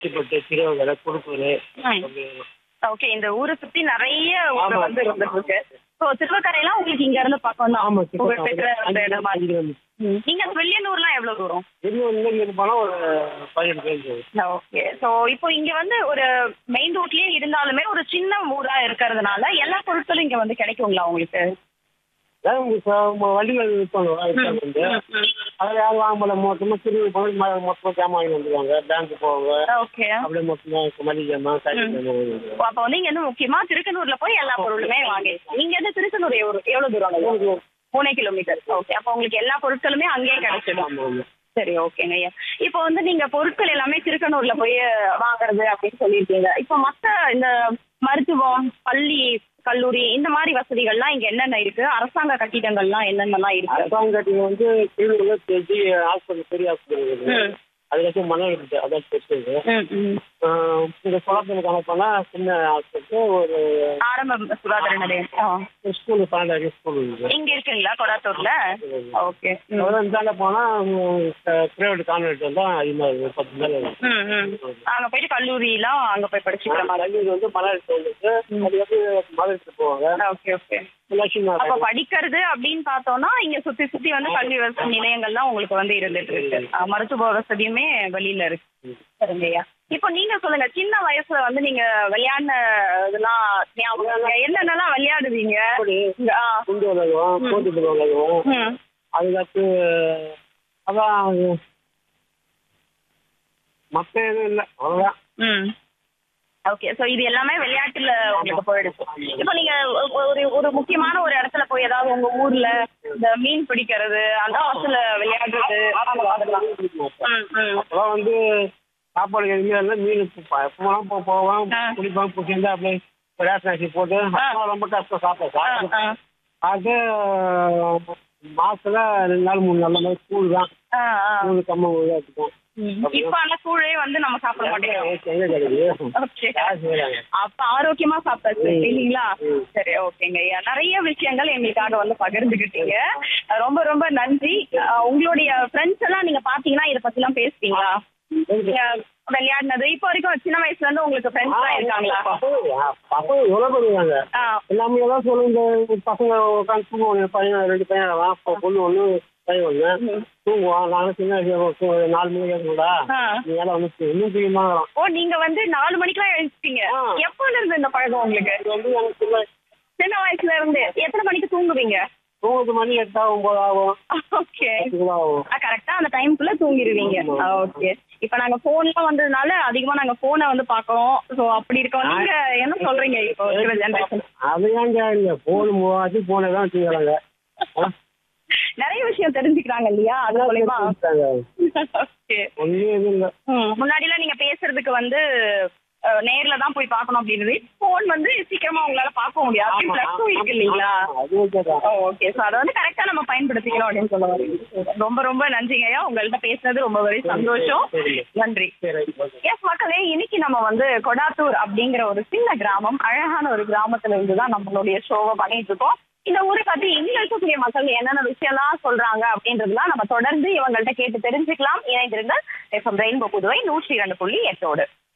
திருப்பட்டு திருவகரை குடுக்கூர் okay இந்த ஊரை சுத்தி நிறைய ஊர் ஆமா. வந்து இருந்துட்டு இருக்கு ஸோ திருவக்கரையெல்லாம் உங்களுக்கு இங்க இருந்து பக்கம் தான் ஆமா புகழ்பெற்ற அந்த இடமா இருக்கு. நீங்க வெள்ளியனூர்லாம் எவ்வளவு தூரம் இன்னும் இன்னும் போனால் ஒரு பதினெட்டு பேர் ஓகே ஸோ இப்போ இங்க வந்து ஒரு மெயின் ரோட்லயே இருந்தாலுமே ஒரு சின்ன ஊரா இருக்கிறதுனால எல்லா பொருட்களும் இங்க வந்து கிடைக்குங்களா உங்களுக்கு அதாவது உங்களுக்கு வண்டிகள் விற்பாங்க வந்து அதில் யாரும் வாங்க முடியல மொத்தமாக திரும்பி போய் மொத்தமாக ஜாமான் வாங்கி வந்துருவாங்க பேங்க்கு போவாங்க ஓகே அப்படியே மொத்தமாக மளிகை ஜாமான் சைக்கிள் ஜாமான் வாங்கி வந்துருவாங்க. அப்ப வந்து இங்க இருந்து முக்கியமா திருக்கனூர்ல போய் எல்லா பொருளுமே வாங்கி இங்க இருந்து திருக்கனூர் எவ்வளவு எவ்வளவு தூரம் மூணு கிலோமீட்டர் ஓகே அப்ப உங்களுக்கு எல்லா பொருட்களுமே அங்கேயே கிடைச்சிடும் ஆமா ஆமா சரி ஓகேங்க ஐயா இப்போ வந்து நீங்க பொருட்கள் எல்லாமே திருக்கனூர்ல போய் வாங்குறது அப்படின்னு சொல்லியிருக்கீங்க இப்போ மத்த இந்த மருத்துவம் பள்ளி கல்லூரி இந்த மாதிரி வசதிகள்லாம் இங்க என்னென்ன இருக்கு அரசாங்க கட்டிடங்கள்லாம் என்னென்னலாம் இருக்கு அரசாங்கத்துக்கு வந்து கீழே தெரிஞ்சு ஹாஸ்பிட்டல் பெரிய ஹாஸ்பிட்டல் இருக்குது ம். அதுக்கப்புறம் மணல் இருக்குது அதான் பெருசு இது ம், ம். ஆஹ் இந்த குளத்தில் கணக்கு பண்ணால் சின்ன ஹாஸ்பிட்டல் ஒரு ஆரம்ப சுகாதார நிலையம் ஆ. ஸ்கூலு பன்னெண்டாயிரம் ஸ்கூல் இருக்குது இங்க இருக்குங்களா கொடாத்தூர்ல ஓகே அப்புறம் இந்தாண்ட போனால் பிரைவேட் கான்வென்ட் தான் அதிகமாக இருக்குது பத்து பேர் இருக்குது. ம் ம் அங்க போயிட்டு கல்லூரிலாம் அங்க போய் படிச்சுக்கிற மாதிரி கல்லூரி வந்து மலர் சொல்லிட்டு அதுக்கப்புறம் மதுரைக்கு போவாங்க ஓகே ஓகே லட்சுமி அப்ப நாராயணன் படிக்கிறது அப்படின்னு பார்த்தோம்னா இங்க சுத்தி சுத்தி வந்து கல்வி வசதி நிலையங்கள்லாம் உங்களுக்கு வந்து இருந்துட்டு இருக்கு அஹ் மருத்துவ வசதியுமே வெளியில இருக்கு சரிங்கய்யா இப்போ நீங்க சொல்லுங்க சின்ன வயசுல வந்து நீங்க விளையாடின இதெல்லாம் ஞாபகம் இருக்கா? என்னென்னலாம் விளையாடுவீங்க அப்படி இங்க, ஆ. குண்டு விளையாடுவோம் கோட்டு விளையாடுவோம் ம். அதுக்கடுத்து அதான் மற்ற எதுவும் இல்லை அவ்வளோதான் ம் ஓகே ஸோ இது எல்லாமே விளையாட்டுல உங்களுக்கு போயிடுச்சு இப்போ நீங்க ஒ- ஒரு ஒரு முக்கியமான ஒரு இடத்துல போய் ஏதாவது உங்க ஊர்ல இந்த மீன் பிடிக்கிறது அந்த ஆத்துல விளையாடுறது அந்த மாதிரிலாம் ம் ம் அப்போலாம் வந்து சாப்பாடு எதுவுமே இல்லை மீன் எப்போலாம் போ போவோம் ஆ. குளிப்பாங்க பிடிச்சிருந்தா அப்படியே ரேஷன் அரிசி போட்டு அப்போலாம் ரொம்ப கஷ்டம் சாப்பிட ஆ, சாப்பிட்டு ஆ. அது மாசத்துல ரெண்டு நாள் மூணு நாள் மாதிரி கூழ் தான் ஆ, ஆ. கூழ் கம்ம இருக்கும் இப்ப ஆனா கூழே வந்து நம்ம சாப்பிட மாட்டேங்கிறோம் எங்க கிடைக்குது ஓகே யார் செய்யறாங்க அப்ப ஆரோக்கியமா சாப்பிட்டாச்சு ம். இல்லைங்களா ம். சரி ஓகேங்க ஐயா நிறைய விஷயங்கள் எங்களுக்காக வந்து பகிர்ந்துக்கிட்டீங்க ரொம்ப ரொம்ப நன்றி அஹ் உங்களுடைய ஃப்ரெண்ட்ஸ் எல்லாம் நீங்க பாத்தீங்கன்னா இத பத்தி எல்லாம் பேசுவீங்களா நீங்க விளையாடினது இப்போ வரைக்கும் சின்ன வயசுல இருந்து உங்களுக்கு ஃப்ரெண்ட்ஸ் எல்லாம் இருக்காங்களா பசங்க எவ்வளவு பண்ணுவாங்க ஆ, எல்லாமே எல்லாம் சொல்லுங்க இந்த பசங்க உட்காந்து தூங்குவாங்க பையன் ரெண்டு பையன் வா பொண்ணு ஒண்ணு பையன் ஒண்ணு தூங்குவான் நானும் சின்ன வயசுல ஒரு நாலு மணிக்கு இருக்கா ஆ. நீ எல்லாம் ஒண்ணு இன்னும் தூக்கமா ஓ நீங்க வந்து நாலு மணிக்கெல்லாம் எழுந்துட்டீங்க ஆ. எப்போல இருந்து இந்த பழக்கம் உங்களுக்கு இது வந்து எனக்கு சின்ன சின்ன வயசுல இருந்து எத்தனை மணிக்கு தூங்குவீங்க தூங்குறது மணி எட்டா ஒன்பது ஆகும் ஓகே பத்துக்குள்ள ஆகும் கரெக்டா அந்த டைம்குள்ள தூங்கிடுவீங்க ஆமா. ஓகே இப்ப நாங்க போன்லாம் வந்ததுனால அதிகமா நாங்க போனை வந்து பாக்குறோம் சோ அப்படி இருக்கோம் நீங்க என்ன சொல்றீங்க இப்போ இருக்கிற ஜெனரேஷன் அது ஏங்க இல்ல போன் மூவாச்சு போனை தான் வச்சுக்கிறாங்க நிறைய விஷயம் தெரிஞ்சுக்கிறாங்க இல்லையா அது மூலயமா ஓகே ஒன்றும் எதுவும் இல்லை முன்னாடி எல்லாம் நீங்க பேசுறதுக்கு வந்து அஹ், நேர்ல தான் போய் பார்க்கணும் அப்படின்றது போன் வந்து சீக்கிரமா உங்களால பார்க்க முடியாது பிளஸ் இருக்கு இல்லைங்களா அது ஓகேதான் ஓகே ஸோ அதை வந்து கரெக்டாக நம்ம பயன்படுத்திக்கணும் அப்படின்னு சொல்ல வரீங்க ரொம்ப ரொம்ப நன்றிங்க ஐயா உங்கள்கிட்ட பேசுனது ரொம்ப very சந்தோஷம் சரிங்க. நன்றி சரி ஓகே எஸ் மக்களே இன்னைக்கு நம்ம வந்து கொடாத்தூர் அப்படிங்கிற ஒரு சின்ன கிராமம் அழகான ஒரு கிராமத்துல இருந்து தான் நம்மளுடைய ஷோவை பண்ணிட்டு இருக்கோம் இந்த ஊரை பத்தி இங்க இருக்கக்கூடிய மக்கள் என்னென்ன விஷயம்லாம் சொல்றாங்க அப்படின்றதுலாம் நம்ம தொடர்ந்து இவங்கள்ட்ட கேட்டு தெரிஞ்சுக்கலாம் இணைந்திருங்கள் எஃப்எம் ரெயின்போ புதுவை நூற்றி இரண்டு புள்ளி எட்டோடு